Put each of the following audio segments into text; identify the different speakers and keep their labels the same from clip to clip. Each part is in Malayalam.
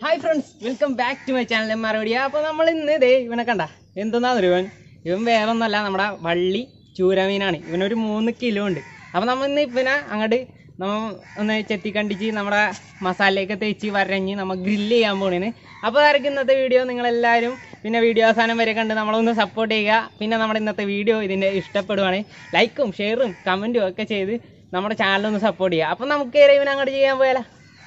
Speaker 1: Hi friends welcome back to my channel മറുപടി അപ്പോൾ നമ്മൾ ഇന്ന് ഇതേ ഇവനെ കണ്ട എന്തെന്നാന്ന് ഇവൻ ഇവൻ വേറെ ഒന്നല്ല നമ്മുടെ വള്ളി ചൂരമീനാണ് ഇവനൊരു മൂന്ന് കിലോ ഉണ്ട് അപ്പോൾ നമ്മൾ ഇന്ന് ഇവനെ അങ്ങോട്ട് നമ്മൾ ഒന്ന് ചെത്തി കണ്ടിച്ച് നമ്മുടെ മസാലയൊക്കെ തേച്ച് വരഞ്ഞ് നമ്മൾ ഗ്രില്ല് ചെയ്യാൻ പോണേന് അപ്പോൾ അതായിരിക്കും ഇന്നത്തെ വീഡിയോ നിങ്ങളെല്ലാവരും പിന്നെ വീഡിയോ അവസാനം വരെ കണ്ട് നമ്മളൊന്ന് സപ്പോർട്ട് ചെയ്യുക പിന്നെ നമ്മുടെ ഇന്നത്തെ വീഡിയോ ഇതിൻ്റെ ഇഷ്ടപ്പെടുവാണെങ്കിൽ ലൈക്കും ഷെയറും കമൻറ്റും ഒക്കെ ചെയ്ത് നമ്മുടെ ചാനലൊന്ന് സപ്പോർട്ട് ചെയ്യുക അപ്പോൾ നമുക്ക് ഇവനെ അങ്ങോട്ട് ചെയ്യാൻ പോയാലോ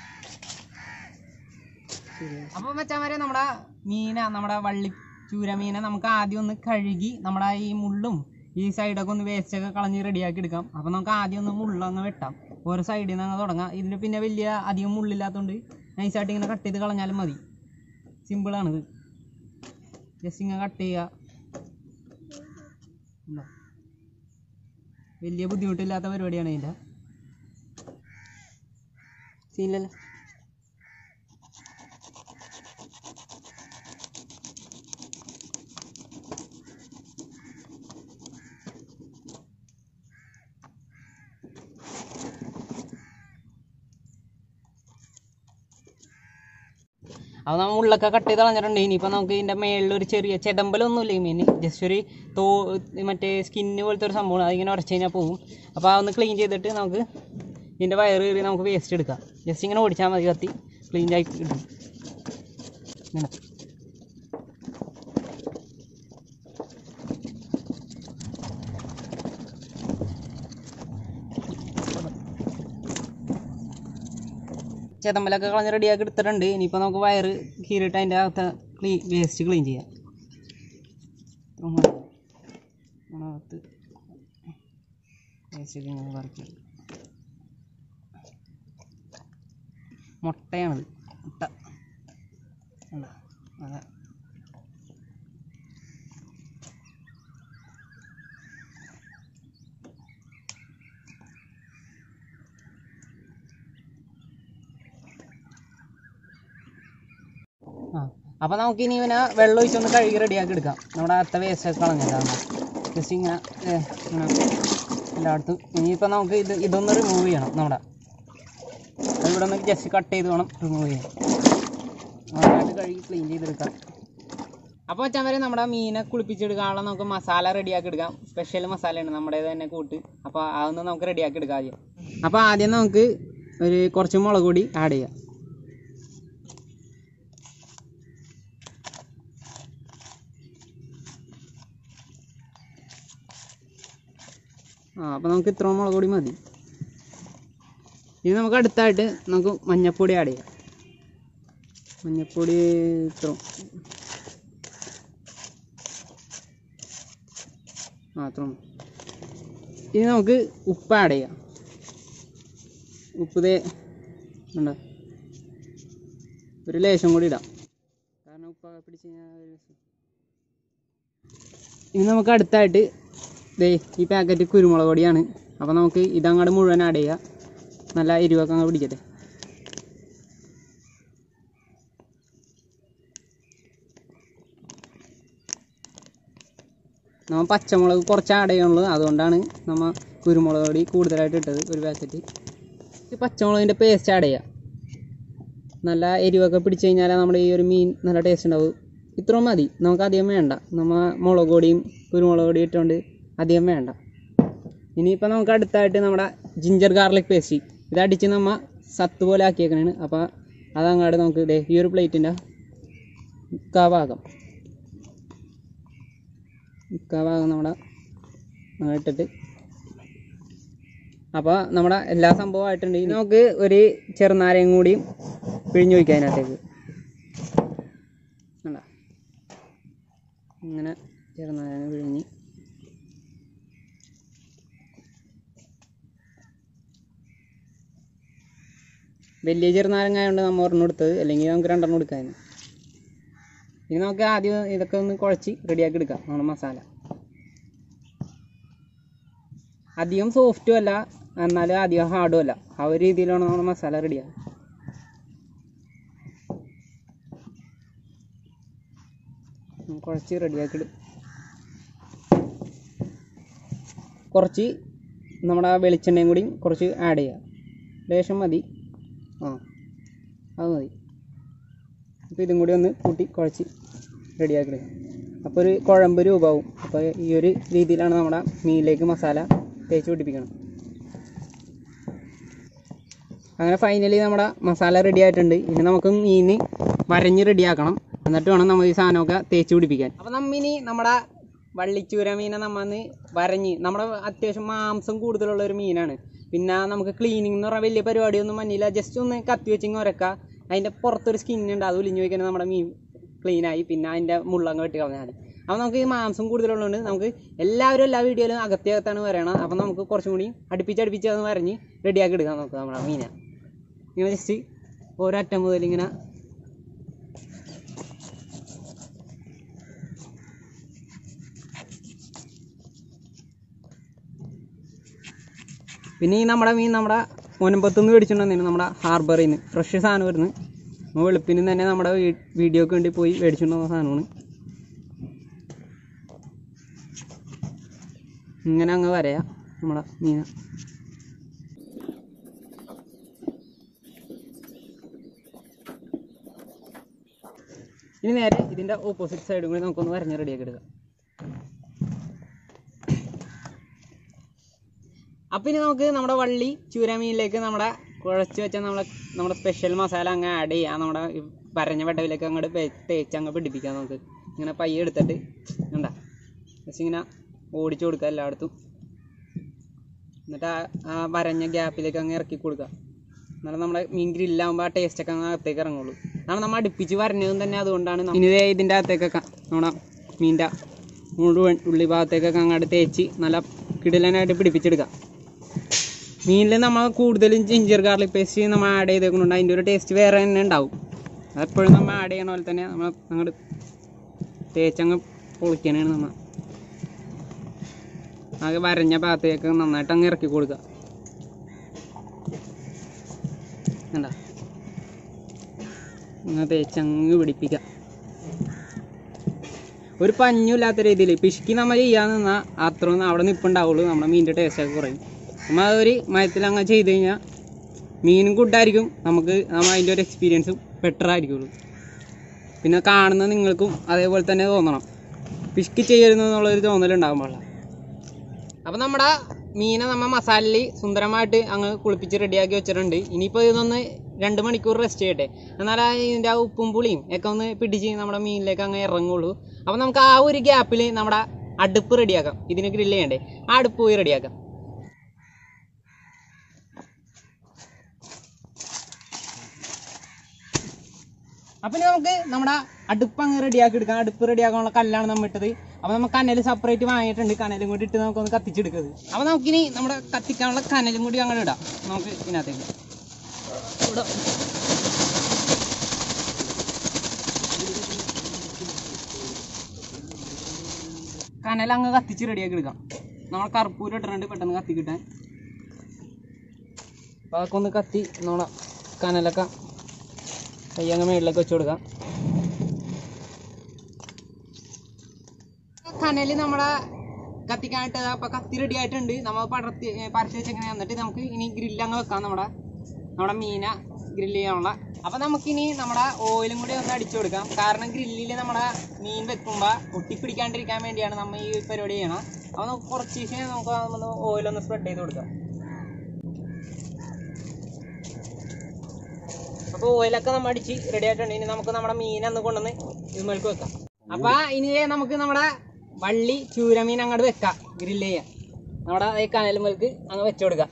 Speaker 1: അപ്പൊ മച്ചാമാരെ നമ്മുടെ മീന നമ്മുടെ വള്ളി ചൂര മീനെ നമുക്ക് ആദ്യം ഒന്ന് കഴുകി നമ്മുടെ ഈ മുള്ളും ഈ സൈഡൊക്കെ ഒന്ന് വേസ്റ്റ് ഒക്കെ കളഞ്ഞ് റെഡിയാക്കി എടുക്കാം അപ്പൊ നമുക്ക് ആദ്യം ഒന്ന് മുള്ളങ്ങ് വെട്ടാം ഓരോ സൈഡിൽ നിന്ന് അങ്ങ് തുടങ്ങാം ഇതിന് പിന്നെ വലിയ അധികം മുള്ളില്ലാത്തതുകൊണ്ട് നൈസായിട്ട് ഇങ്ങനെ കട്ട് ചെയ്ത് കളഞ്ഞാലും മതി സിമ്പിളാണിത് ജസ്റ്റ് ഇങ്ങനെ കട്ട് ചെയ്യുക ഉണ്ടോ? വലിയ ബുദ്ധിമുട്ടില്ലാത്ത പരിപാടിയാണ് ഇതിൻ്റെ സീനില്ലല്ലോ അത് നമ്മൾ ഉള്ളൊക്കെ കട്ട് ചെയ്ത് കളഞ്ഞിട്ടുണ്ട് ഇനിയിപ്പോൾ നമുക്ക് ഇതിൻ്റെ മേളിൽ ഒരു ചെറിയ ചെടമ്പലൊന്നുമില്ല ഈ മീൻ ജസ്റ്റ് ഒരു തോ മറ്റേ സ്കിന്ന് പോലത്തെ ഒരു സംഭവമാണ് അതിങ്ങനെ ഉടച്ച് കഴിഞ്ഞാൽ പോകും അപ്പോൾ അതൊന്ന് ക്ലീൻ ചെയ്തിട്ട് നമുക്ക് ഇതിൻ്റെ വയറ് കയറി നമുക്ക് വേസ്റ്റ് എടുക്കാം ജസ്റ്റ് ഇങ്ങനെ ഓടിച്ചാൽ മതി കത്തി ക്ലീൻ ആയി കിട്ടും ഇങ്ങനെ ചെതമ്പലൊക്കെ കളഞ്ഞ് റെഡിയാക്കി എടുത്തിട്ടുണ്ട് ഇനിയിപ്പോൾ നമുക്ക് വയറ് കീറിയിട്ട് അതിൻ്റെ അകത്ത് ക്ലീൻ വേസ്റ്റ് ക്ലീൻ ചെയ്യാം അകത്ത് വേസ്റ്റ് ഇങ്ങനെ പറിക്കാം മുട്ടയാണിത് മുട്ട കണ്ടോ? അതെ ആ അപ്പോൾ നമുക്ക് ഇനി ഇവനെ വെള്ളം ഒഴിച്ചൊന്ന് കഴുകി റെഡിയാക്കി എടുക്കാം നമ്മുടെ അത്ത വേസ്റ്റ് ഒക്കെ കളഞ്ഞിട്ടാണ് ജസ്റ്റ് ഇങ്ങനെ ഏ, ഇങ്ങനെ എല്ലായിടത്തും ഇനിയിപ്പോൾ നമുക്ക് ഇത് ഇതൊന്ന് റിമൂവ് ചെയ്യണം നമ്മുടെ അത് ഇവിടെ നിന്ന് ജസ്റ്റ് കട്ട് ചെയ്ത് വേണം റിമൂവ് ചെയ്യാൻ നന്നായിട്ട് കഴുകി ക്ലീൻ ചെയ്തെടുക്കാം അപ്പോൾ വെച്ചാൽ വരെ നമ്മുടെ മീനെ കുളിപ്പിച്ചെടുക്കാനുള്ള നമുക്ക് മസാല റെഡിയാക്കി എടുക്കാം സ്പെഷ്യൽ മസാലയാണ് നമ്മുടെ തന്നെ കൂട്ട് അപ്പോൾ അതൊന്ന് നമുക്ക് റെഡിയാക്കി എടുക്കാം ആദ്യം അപ്പോൾ ആദ്യം നമുക്ക് ഒരു കുറച്ച് മുളക് പൊടി ആഡ് ചെയ്യാം ആ അപ്പോൾ നമുക്ക് ഇത്ര മുളക് പൊടി മതി ഇനി നമുക്ക് അടുത്തായിട്ട് നമുക്ക് മഞ്ഞപ്പൊടി ആഡ് ചെയ്യാം മഞ്ഞപ്പൊടി ഇത്ര ആ അത്ര മതി. ഇനി നമുക്ക് ഉപ്പ് ആഡ് ചെയ്യാം ഉപ്പ് ദേ ഉണ്ടോ ഒരു ലേശം കൂടി ഇടാം കാരണം ഉപ്പ് പിടിച്ച് കഴിഞ്ഞാൽ ഒരു രസം. ഇനി നമുക്ക് അടുത്തായിട്ട് ദേ ഈ പാക്കറ്റ് കുരുമുളക് പൊടിയാണ് അപ്പോൾ നമുക്ക് ഇതങ്ങോട്ട് മുഴുവൻ ആഡ് ചെയ്യാം നല്ല എരിവൊക്കെ അങ്ങ് പിടിക്കട്ടെ നമ്മൾ പച്ചമുളക് കുറച്ച് ആഡ് ചെയ്യാനുള്ളൂ അതുകൊണ്ടാണ് നമ്മൾ കുരുമുളക് പൊടി കൂടുതലായിട്ട് ഇട്ടത് ഒരു പാക്കറ്റ് ഈ പച്ചമുളകിൻ്റെ പേസ്റ്റ് ആഡ് ചെയ്യാം നല്ല എരിവൊക്കെ പിടിച്ച് കഴിഞ്ഞാൽ നമ്മുടെ ഈ ഒരു മീൻ നല്ല ടേസ്റ്റ് ഉണ്ടാവും ഇത്രയും മതി നമുക്ക് അധികം വേണ്ട നമ്മൾ മുളക് പൊടിയും കുരുമുളക് പൊടിയും ഇട്ടുകൊണ്ട് അധികം വേണ്ട ഇനിയിപ്പോൾ നമുക്ക് അടുത്തായിട്ട് നമ്മുടെ ജിഞ്ചർ ഗാർലിക് പേസ്റ്റ് ഇത് അടിച്ച് നമ്മൾ സത്ത് പോലെ ആക്കിയേക്കണാണ് അപ്പോൾ അതങ്ങാട് നമുക്ക് ഇതേ ഈ ഒരു പ്ലേറ്റിൻ്റെ മുക്കാ ഭാഗം മുക്കാ ഭാഗം നമ്മുടെ അങ്ങനെ ഇട്ടിട്ട് അപ്പോൾ നമ്മുടെ എല്ലാ സംഭവം ആയിട്ടുണ്ട് ഇനി നമുക്ക് ഒരു ചെറുനാരയും കൂടിയും പിഴിഞ്ഞ് വയ്ക്കാം അതിനകത്തേക്ക് കണ്ടോ ഇങ്ങനെ ചെറുനാരങ്ങ പിഴിഞ്ഞ് വലിയ ചെറുനാരങ്ങ ആയതുകൊണ്ട് നമ്മൾ ഒരെണ്ണം എടുത്തത് അല്ലെങ്കിൽ നമുക്ക് രണ്ടെണ്ണം എടുക്കാമായിരുന്നു ഇനി നമുക്ക് ആദ്യം ഇതൊക്കെ ഒന്ന് കുഴച്ച് റെഡിയാക്കി എടുക്കാം നമ്മുടെ മസാല അധികം സോഫ്റ്റും അല്ല എന്നാലും അധികം ഹാർഡും അല്ല ആ ഒരു രീതിയിലാണ് നമ്മുടെ മസാല റെഡിയാക്കുക കുഴച്ച് റെഡിയാക്കി ഇടും കുറച്ച് നമ്മുടെ ആ വെളിച്ചെണ്ണയും കൂടി കുറച്ച് ആഡ് ചെയ്യുക ലേശം മതി ആ അത് മതി അപ്പോൾ ഇതും കൂടി ഒന്ന് കൂട്ടി കുഴച്ച് റെഡിയാക്കി എടുക്കാം അപ്പോൾ ഒരു കുഴമ്പ് രൂപമാവും അപ്പോൾ ഈ ഒരു രീതിയിലാണ് നമ്മുടെ മീനിലേക്ക് മസാല തേച്ച് പിടിപ്പിക്കണം അങ്ങനെ ഫൈനലി നമ്മുടെ മസാല റെഡി ആയിട്ടുണ്ട് ഇനി നമുക്ക് മീൻ വരഞ്ഞ് റെഡിയാക്കണം എന്നിട്ട് വേണം നമ്മൾ ഈ സാധനമൊക്കെ തേച്ച് പിടിപ്പിക്കാൻ അപ്പോൾ നമ്മിനി നമ്മുടെ വള്ളിച്ചൂര മീനെ നമ്മന്ന് വരഞ്ഞ് നമ്മുടെ അത്യാവശ്യം മാംസം കൂടുതലുള്ള ഒരു മീനാണ് പിന്നെ നമുക്ക് ക്ലീനിങ് എന്ന് പറഞ്ഞാൽ വലിയ പരിപാടിയൊന്നും മഞ്ഞില്ല ജസ്റ്റ് ഒന്ന് കത്തി വെച്ചിങ്ങ് ഉരക്കുക അതിൻ്റെ പുറത്തൊരു സ്കിന്നുണ്ട് അത് ഒലിഞ്ഞു വയ്ക്കാൻ നമ്മുടെ മീൻ ക്ലീനായി പിന്നെ അതിൻ്റെ മുള്ളങ്ങ് വെട്ടി കളഞ്ഞാൽ മതി അപ്പോൾ നമുക്ക് ഈ മാംസം കൂടുതലുള്ളതുകൊണ്ട് നമുക്ക് എല്ലാവരും എല്ലാ വീഡിയോയിലും അകത്തി അകത്താണ് വരണം അപ്പോൾ നമുക്ക് കുറച്ചും കൂടി അടുപ്പിച്ച് അടുപ്പിച്ച് അത് വരഞ്ഞ് റെഡിയാക്കി എടുക്കാം നമുക്ക് നമ്മുടെ മീനെ ഇങ്ങനെ ജസ്റ്റ് ഓരോ അറ്റം മുതൽ ഇങ്ങനെ പിന്നെ ഈ നമ്മുടെ മീൻ നമ്മുടെ മുനമ്പത്തുനിന്ന് മേടിച്ചിട്ടുണ്ടെന്നു നമ്മുടെ ഹാർബറിൽ നിന്ന് ഫ്രഷ് സാധനം വരുന്നു നമ്മൾ വെളുപ്പിന് തന്നെ നമ്മുടെ വീ- വീഡിയോക്ക് വേണ്ടി പോയി മേടിച്ചിട്ട് വന്ന സാധനമാണ് ഇങ്ങനെ അങ്ങ് വരയാ നമ്മുടെ മീന ഇനി നേരെ ഇതിൻ്റെ ഓപ്പോസിറ്റ് സൈഡും കൂടി നമുക്കൊന്ന് വരഞ്ഞ് റെഡിയാക്കി എടുക്കാം അപ്പം ഇനി നമുക്ക് നമ്മുടെ വള്ളി ചൂരമീനിലേക്ക് നമ്മുടെ കുഴച്ച് വെച്ച നമ്മളെ നമ്മുടെ സ്പെഷ്യൽ മസാല അങ്ങ് ആഡ് ചെയ്യാം നമ്മുടെ ഈ വരഞ്ഞ വെട്ടവിലേക്ക് അങ്ങോട്ട് തേച്ച് അങ്ങ് പിടിപ്പിക്കാം നമുക്ക് ഇങ്ങനെ പയ്യെ എടുത്തിട്ട് എന്താ ജസ്റ്റ് ഇങ്ങനെ ഓടിച്ചു കൊടുക്കുക എല്ലായിടത്തും എന്നിട്ട് ആ ആ വരഞ്ഞ ഗ്യാപ്പിലേക്ക് അങ്ങ് ഇറക്കി കൊടുക്കുക എന്നാലും നമ്മുടെ മീൻ ഗ്രില്ലാകുമ്പോൾ ആ ടേസ്റ്റൊക്കെ അങ്ങ് അകത്തേക്ക് ഇറങ്ങുള്ളൂ അതാണ് നമ്മൾ അടുപ്പിച്ച് വരഞ്ഞതും തന്നെ അതുകൊണ്ടാണ് നമ്മ- ഇനി ദേ ഇതിൻ്റെ അകത്തേക്കൊക്കെ നമ്മുടെ മീൻ്റെ മുഴുവൻ ഉള്ളി ഭാഗത്തേക്കൊക്കെ അങ്ങോട്ട് തേച്ച് നല്ല കിടിലനായിട്ട് പിടിപ്പിച്ചെടുക്കുക മീനിൽ നമ്മൾ കൂടുതലും ജിഞ്ചർ ഗാർലിക് പേസ്റ്റ് നമ്മൾ ആഡ് ചെയ്തേക്കുന്നുണ്ട് അതിൻ്റെ ഒരു ടേസ്റ്റ് വേറെ തന്നെ ഉണ്ടാവും അതെപ്പോഴും നമ്മൾ ആഡ് ചെയ്യണ പോലെ തന്നെ നമ്മൾ അങ്ങോട്ട് തേച്ചങ്ങ് പൊളിക്കാനാണ് നമ്മൾ ആകെ വരഞ്ഞ ഭാഗത്തേക്ക് നന്നായിട്ട് അങ്ങ് ഇറക്കി കൊടുക്കുക കണ്ട അങ്ങനെ തേച്ചങ്ങ് പിടിപ്പിക്കുക ഒരു പഞ്ഞുമില്ലാത്ത രീതിയിൽ പിശുക്കി നമ്മൾ ചെയ്യാൻ നിന്നാൽ അത്രയൊന്നും അവിടെ നിൽപ്പുണ്ടാവുള്ളൂ നമ്മുടെ മീനിൻ്റെ ടേസ്റ്റൊക്കെ കുറയും നമ്മൾ ആ ഒരു മയത്തിൽ അങ്ങനെ ചെയ്ത് കഴിഞ്ഞാൽ മീനും ഗുഡായിരിക്കും നമുക്ക് നമ്മൾ അതിൻ്റെ ഒരു എക്സ്പീരിയൻസും ബെറ്റർ ആയിരിക്കുള്ളൂ പിന്നെ കാണുന്ന നിങ്ങൾക്കും അതേപോലെ തന്നെ തോന്നണം പിശുക്കി ചെയ്യരുന്നു എന്നുള്ളൊരു തോന്നലുണ്ടാകും പാടില്ല അപ്പോൾ നമ്മുടെ മീനെ നമ്മൾ മസാലയിൽ സുന്ദരമായിട്ട് അങ്ങ് കുളിപ്പിച്ച് റെഡിയാക്കി വെച്ചിട്ടുണ്ട് ഇനിയിപ്പോൾ ഇതൊന്ന് രണ്ട് മണിക്കൂർ റെസ്റ്റ് ചെയ്യട്ടെ എന്നാലേ ഇതിൻ്റെ ആ ഉപ്പും പുളിയും ഒക്കെ ഒന്ന് പിടിച്ച് നമ്മുടെ മീനിലേക്ക് അങ്ങ് ഇറങ്ങുള്ളൂ അപ്പോൾ നമുക്ക് ആ ഒരു ഗ്യാപ്പിൽ നമ്മുടെ അടുപ്പ് റെഡിയാക്കാം ഇതിന് ഗ്രില്ല് ചെയ്യണ്ടേ ആ അടുപ്പ് പോയി റെഡിയാക്കാം അപ്പം ഇനി നമുക്ക് നമ്മുടെ അടുപ്പ് അങ്ങ് റെഡിയാക്കി എടുക്കാം അടുപ്പ് റെഡിയാക്കാനുള്ള കല്ലാണ് നമ്മൾ ഇട്ടത് അപ്പോൾ നമുക്ക് കനൽ സെപ്പറേറ്റ് വാങ്ങിയിട്ടുണ്ട് കനലും കൂടി ഇട്ട് നമുക്കൊന്ന് കത്തിച്ചെടുക്കുന്നത് അപ്പോൾ നമുക്കിനി നമ്മുടെ കത്തിക്കാനുള്ള കനലും കൂടി അങ്ങോട്ട് ഇടാം നമുക്ക് ഇതിനകത്തേക്ക് ഇവിടെ കനൽ അങ്ങ് കത്തിച്ച് റെഡിയാക്കി എടുക്കാം നമ്മൾ കർപ്പൂരം ഇട്ടിട്ടുണ്ട് പെട്ടെന്ന് കത്തി കിട്ടാൻ അപ്പോൾ അതൊക്കെ ഒന്ന് കത്തി നമ്മളെ കനലൊക്കെ കൈ അങ്ങ് മേളിലേക്ക് വെച്ച് കൊടുക്കാം കനല് നമ്മുടെ കത്തിക്കാനായിട്ട് അപ്പൊ കത്തി റെഡി ആയിട്ടുണ്ട് നമ്മൾ പടർത്തി ഏ, പരത്തി വെച്ചെങ്ങനെ എന്നിട്ട് നമുക്ക് ഇനി ഗ്രില്ല് അങ്ങ് വെക്കാം നമ്മുടെ നമ്മുടെ മീന ഗ്രില്ല് ചെയ്യാനുള്ള അപ്പൊ നമുക്കിനി നമ്മുടെ ഓയിലും കൂടി ഒന്ന് അടിച്ചു കൊടുക്കാം കാരണം ഗ്രില്ലിൽ നമ്മുടെ മീൻ വെക്കുമ്പോൾ ഒട്ടിപ്പിടിക്കാണ്ടിരിക്കാൻ വേണ്ടിയാണ് നമ്മൾ ഈ പരിപാടി ചെയ്യണം അപ്പൊ നമുക്ക് കുറച്ച് ദിവസം നമുക്ക് ഒന്ന് ഓയിലൊന്ന് സ്പ്രെഡ് ചെയ്ത് കൊടുക്കാം അപ്പൊ ഓയിലൊക്കെ നമ്മൾ അടിച്ച് റെഡി ആയിട്ടുണ്ട് ഇനി നമുക്ക് നമ്മുടെ മീൻ അന്ന് കൊണ്ടുവന്ന് ഇതുമേൽക്ക് വെക്കാം അപ്പൊ ഇനി ദേ നമുക്ക് നമ്മുടെ വള്ളി ചൂരമീൻ അങ്ങോട്ട് വെക്കാം ഗ്രില്ല് ചെയ്യാം നമ്മുടെ ഈ കനലുമേൽക്ക് അങ്ങ് വെച്ചു കൊടുക്കാം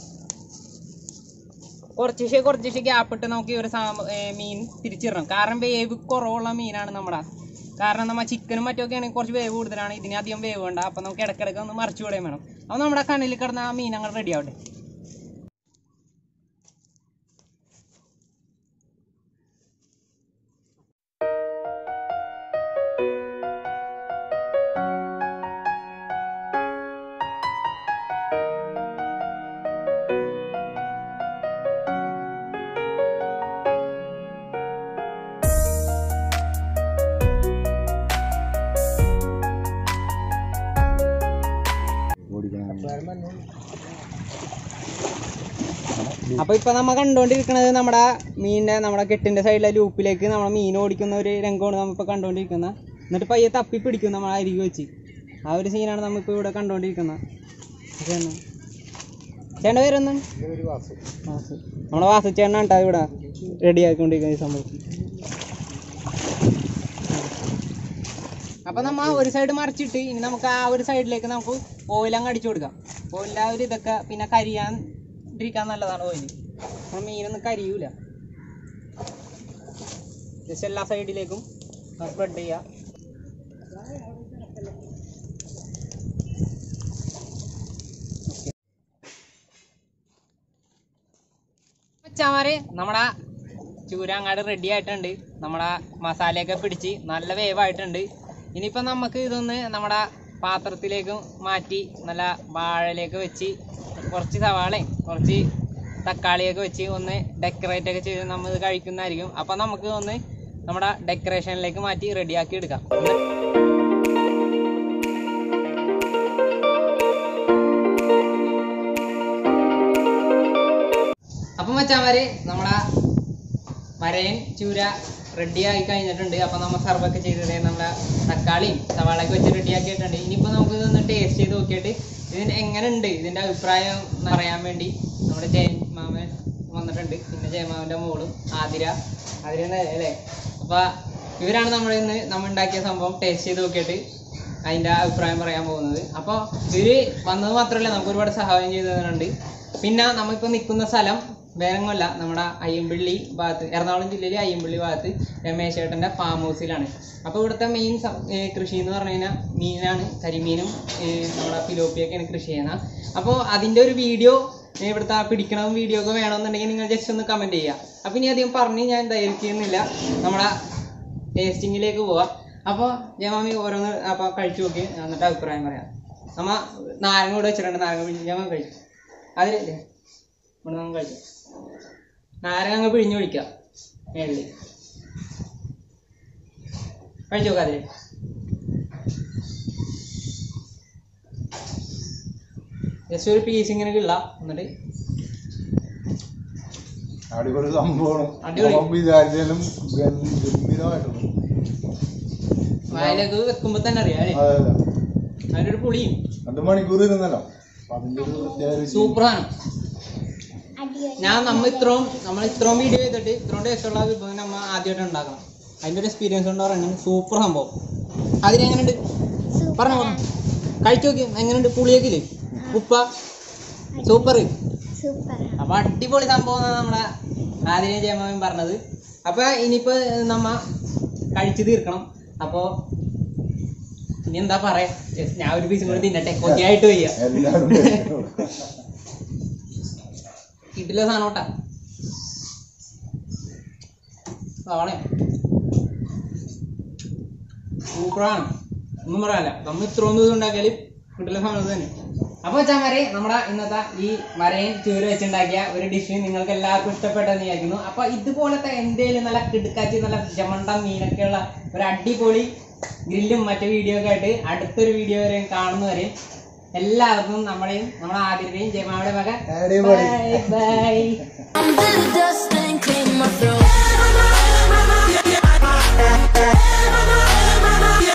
Speaker 1: കുറച്ച് ദിവസം കുറച്ച് ദിവസം ഗ്യാപ്പ് ഇട്ട് നമുക്ക് ഈ ഒരു സാ- ഏ, മീൻ തിരിച്ചിടണം കാരണം വേവ് കുറവുള്ള മീനാണ് നമ്മുടെ കാരണം നമ്മൾ ചിക്കനും മറ്റൊക്കെ ആണെങ്കിൽ കുറച്ച് വേവ് കൂടുതലാണ് ഇതിന് അധികം വേവ് വേണ്ട അപ്പം നമുക്ക് ഇടയ്ക്കിടയ്ക്ക് ഒന്ന് മറിച്ചു വിടുകയും വേണം അപ്പോൾ നമ്മുടെ കനലിൽ കിടന്ന ആ മീൻ അങ്ങോട്ട് റെഡി ആവട്ടെ അപ്പൊ ഇപ്പൊ നമ്മ കണ്ടോണ്ടിരിക്കുന്നത് നമ്മുടെ മീനിന്റെ നമ്മുടെ കെട്ടിന്റെ സൈഡിലെ ലൂപ്പിലേക്ക് നമ്മളെ മീൻ ഓടിക്കുന്ന ഒരു രംഗമാണ് നമ്മ ഇപ്പൊ കണ്ടോണ്ടിരിക്കുന്നത് എന്നിട്ട് പയ്യെ തപ്പി പിടിക്കും നമ്മളെ അരികെ വെച്ച് ആ ഒരു സീനാണ് നമ്മളിപ്പോ ഇവിടെ കണ്ടോണ്ടിരിക്കുന്നത് ഇതാണ്. ചേട്ടൻ്റെ പേരൊന്നും വാസു നമ്മുടെ വാസു ചേട്ടനാണ് കേട്ടോ ഇവിടെ റെഡി ആക്കിക്കൊണ്ടിരിക്കുന്ന ഈ സംഭവം അപ്പൊ നമ്മ ഒരു സൈഡ് മറിച്ചിട്ട് ഇനി നമുക്ക് ആ ഒരു സൈഡിലേക്ക് നമുക്ക് ഓയിൽ അങ്ങ് അടിച്ചു കൊടുക്കാം ഓയിലിന്റെ ആ ഒരു ഇതൊക്കെ പിന്നെ കരിയാൻ ഇരിക്കാൻ നല്ലതാണ് ഓയിൽ നമ്മൾ മീനൊന്നും കരിയൂല ജസ്റ്റ് എല്ലാ സൈഡിലേക്കും സ്പ്രെഡ് ചെയ്യാം മച്ചാമാരെ നമ്മുടെ ചൂരാങ്ങാട് റെഡി ആയിട്ടുണ്ട് നമ്മുടെ മസാലയൊക്കെ പിടിച്ച് നല്ല വേവായിട്ടുണ്ട് ഇനിയിപ്പോൾ നമുക്ക് ഇതൊന്ന് നമ്മുടെ പാത്രത്തിലേക്ക് മാറ്റി നല്ല വാഴയിലേക്ക് വെച്ച് കുറച്ച് സവാളയും കുറച്ച് തക്കാളിയൊക്കെ വെച്ച് ഒന്ന് ഡെക്കറേറ്റ് ഒക്കെ ചെയ്ത് നമ്മൾ ഇത് കഴിക്കുന്നതായിരിക്കും അപ്പം നമുക്ക് ഒന്ന് നമ്മുടെ ഡെക്കറേഷനിലേക്ക് മാറ്റി റെഡിയാക്കി എടുക്കാം അപ്പം മച്ചാമാര് നമ്മളെ വരയൻ ചൂര റെഡി ആയി കഴിഞ്ഞിട്ടുണ്ട് അപ്പം നമ്മൾ സർവൊക്കെ ചെയ്തത് നമ്മളെ തക്കാളിയും സവാളയൊക്കെ വെച്ച് റെഡി ആക്കിയിട്ടുണ്ട് ഇനിയിപ്പോൾ നമുക്ക് ഇതൊന്ന് ടേസ്റ്റ് ചെയ്ത് നോക്കിയിട്ട് ഇതിന് എങ്ങനെ ഉണ്ട് ഇതിൻ്റെ അഭിപ്രായം അറിയാൻ വേണ്ടി നമ്മുടെ ജയൻ മാമൻ വന്നിട്ടുണ്ട് പിന്നെ ജയമാമൻ്റെ മോളും ആതിര ആതിര എന്നല്ലേ അല്ലേ അപ്പോൾ ഇവരാണ് നമ്മൾ ഇന്ന് നമ്മൾ ഉണ്ടാക്കിയ സംഭവം ടേസ്റ്റ് ചെയ്ത് നോക്കിയിട്ട് അതിൻ്റെ അഭിപ്രായം പറയാൻ പോകുന്നത് അപ്പോൾ ഇവര് വന്നത് മാത്രമല്ല നമുക്ക് ഒരുപാട് സഹായം ചെയ്തു തന്നിട്ടുണ്ട് പിന്നെ നമ്മളിപ്പോൾ നിൽക്കുന്ന സ്ഥലം വേറെങ്ങല്ല നമ്മുടെ അയ്യമ്പള്ളി ഭാഗത്ത് എറണാകുളം ജില്ലയിലെ അയ്യമ്പള്ളി ഭാഗത്ത് രമേശേട്ടൻ്റെ ഫാം ഹൗസിലാണ് അപ്പോൾ ഇവിടുത്തെ മെയിൻ കൃഷി എന്ന് പറഞ്ഞു കഴിഞ്ഞാൽ മീനാണ് കരിമീനും ഏ, നമ്മുടെ പിലോപ്പിയൊക്കെയാണ് കൃഷി ചെയ്യുന്നത് അപ്പോൾ അതിൻ്റെ ഒരു വീഡിയോ ഇവിടുത്തെ ആ പിടിക്കണതും വീഡിയോ ഒക്കെ വേണമെന്നുണ്ടെങ്കിൽ നിങ്ങൾ ജസ്റ്റ് ഒന്ന് കമൻറ്റ് ചെയ്യുക അപ്പോൾ ഇനി അധികം പറഞ്ഞ് ഞാൻ ദൈർഘ്യമൊന്നുമില്ല നമ്മുടെ ടേസ്റ്റിങ്ങിലേക്ക് പോവാം അപ്പോൾ ജമാമി ഓരോന്ന് അപ്പോൾ കഴിച്ചു നോക്കി എന്നിട്ട് അഭിപ്രായം പറയാം നമ്മ നാരങ്ങ കൂടെ വെച്ചിട്ടുണ്ട് നാരങ്ങ പിഴിഞ്ഞ് ജമാ കഴിച്ചു അതിലല്ലേ ഇവിടെ നമ്മൾ കഴിച്ചു നാരങ്ങ അങ്ങ് പിഴിഞ്ഞ് ഒഴിക്കുക മേളിൽ കഴിച്ചു നോക്കാം അതില് ജസ്റ്റ് ഒരു പീസ് ഇങ്ങനെ കിള്ള എന്നിട്ട്
Speaker 2: അടിപൊളി സംഭവമാണ്
Speaker 1: അടിപൊളി.
Speaker 2: നമ്മൾ വിചാരിച്ചാലും ഗം- ഗംഭീരമായിട്ടുണ്ട്
Speaker 1: വായിലേക്ക് വെക്കുമ്പോൾ തന്നെ അറിയാം അല്ലേ
Speaker 2: അതെ അതെ
Speaker 1: അതിൻ്റെ ഒരു പുളിയും
Speaker 2: രണ്ട് മണിക്കൂർ ഇരുന്നല്ലോ അപ്പൊ അതിന്റെ ഒരു പ്രത്യേക രുചി.
Speaker 1: സൂപ്പറാണ് ഞാൻ നമ്മ ഇത്രയും നമ്മൾ ഇത്രയും വീഡിയോ ചെയ്തിട്ട് ഇത്രയും ടേസ്റ്റുള്ള വിഭവം നമ്മ ആദ്യമായിട്ട് ഉണ്ടാക്കണം അതിന്റെ ഒരു എക്സ്പീരിയൻസ് കൊണ്ട് പറയുന്നത് സൂപ്പർ സംഭവം അതിനെങ്ങനെയുണ്ട് പറഞ്ഞു പറഞ്ഞു കഴിച്ചു നോക്കി എങ്ങനെയുണ്ട് പുളിയൊക്കെ ഇല്ലേ ഉപ്പ സൂപ്പർ
Speaker 3: സൂപ്പർ
Speaker 1: അപ്പൊ അടിപൊളി സംഭവം എന്നാണ് നമ്മുടെ ആദ്യം ജയമാവൻ പറഞ്ഞത് അപ്പൊ ഇനിയിപ്പോ നമ്മ കഴിച്ചു തീർക്കണം അപ്പോ ഇനി എന്താ പറയാ Just ഞാൻ ഒരു പീസും കൂടി തിന്നട്ടെ കൊതിയായിട്ട് വയ്യ
Speaker 2: എല്ലാവരും കഴിക്കണം.
Speaker 1: കിട്ടില്ല സാധനോട്ടാ സവാള സൂപ്പറാണ് ഒന്നും പറയാനില്ല നമ്മൾ ഇത്രയൊന്നും ഇത് ഉണ്ടാക്കിയാൽ കിട്ടില്ല സാധനം ഇത് തന്നെ അപ്പോൾ ചാമരെ നമ്മുടെ ഇന്നത്തെ ഈ മരയും ചൂര വെച്ചുണ്ടാക്കിയ ഒരു ഡിഷ് നിങ്ങൾക്ക് എല്ലാവർക്കും ഇഷ്ടപ്പെട്ടെന്ന് വിചാരിക്കുന്നു അപ്പൊ ഇതുപോലത്തെ എന്തെങ്കിലും നല്ല കിടുക്കാച്ചി നല്ല ജമണ്ട മീനൊക്കെയുള്ള ഒരു അടിപൊളി ഗ്രില്ലും മറ്റു വീഡിയോ ഒക്കെ ആയിട്ട് അടുത്തൊരു വീഡിയോ വരെയും കാണുന്നവരെയും എല്ലാവർക്കും നമ്മുടെയും നമ്മുടെ ആതിരയുടെയും ജയമാവിടെ മക
Speaker 2: അടിപൊളി.
Speaker 1: Bye
Speaker 3: Under the dust and clean my throat.